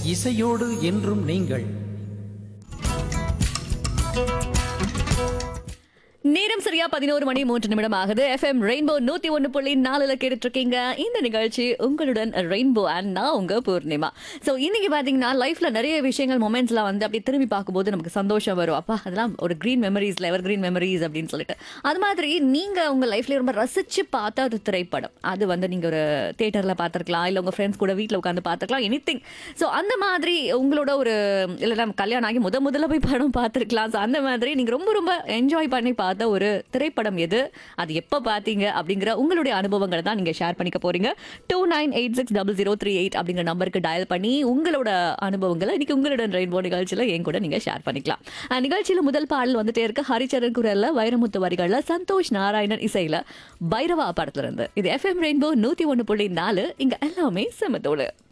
இசையோடு என்றும் நீங்கள் நேரம் சரியா பதினோரு மணி மூன்று நிமிடம் ஆகுது எஃப்எம் ரெயின்போ நூத்தி ஒன்னு புள்ளி நாலுல கேட்டுட்டு இருக்கீங்க இந்த நிகழ்ச்சி உங்களுடன் ரெயின்போ அண்ட் நான் உங்க பூர்ணிமா சோ இன்னைக்கு பாத்தீங்கன்னா லைஃப்ல நிறைய விஷயங்கள் மொமெண்ட்ஸ்லாம் வந்து அப்படி திரும்பி பார்க்கும்போது நமக்கு சந்தோஷம் வரும் அப்பா அதெல்லாம் ஒரு கிரீன் மெமரிஸ்ல எவர் கிரீன் மெமரிஸ் அப்படின்னு சொல்லிட்டு அது மாதிரி நீங்க உங்க லைஃப்ல ரொம்ப ரசிச்சு பார்த்த ஒரு திரைப்படம் அது வந்து நீங்க ஒரு தியேட்டர்ல பார்த்திருக்கலாம் இல்ல உங்க ஃப்ரெண்ட்ஸ் கூட வீட்ல உட்காந்து பார்த்திருக்கலாம் எனி திங் ஸோ அந்த மாதிரி உங்களோட ஒரு இல்லை நம்ம கல்யாணம் ஆகி முத முதல்ல போய் படம் பார்த்துருக்கலாம் ஸோ அந்த மாதிரி நீங்கள் ரொம்ப ரொம்ப என்ஜாய் பண்ணி பார்த்த ஒரு திரைப்படம் எது அது எப்போ பார்த்தீங்க அப்படிங்கிற உங்களுடைய அனுபவங்களை தான் நீங்கள் ஷேர் பண்ணிக்க போறீங்க two nine eight six double zero three eight அப்படிங்கிற நம்பருக்கு டயல் பண்ணி உங்களோட அனுபவங்களை இன்னைக்கு உங்களுடன் ரெயின்போ நிகழ்ச்சியில் என் கூட நீங்கள் ஷேர் பண்ணிக்கலாம் அஹ் நிகழ்ச்சியில் முதல் பாடல் வந்துட்டே இருக்கு ஹரிச்சரன் குரல்ல வைரமுத்து வரிகளில் சந்தோஷ் நாராயணன் இசையில பைரவா படத்துல இருந்து இது எஃப்எம் ரெயின்போ நூத்தி ஒன்று புள்ளி நாலு இங்க எல்லாமே செமத்தோடு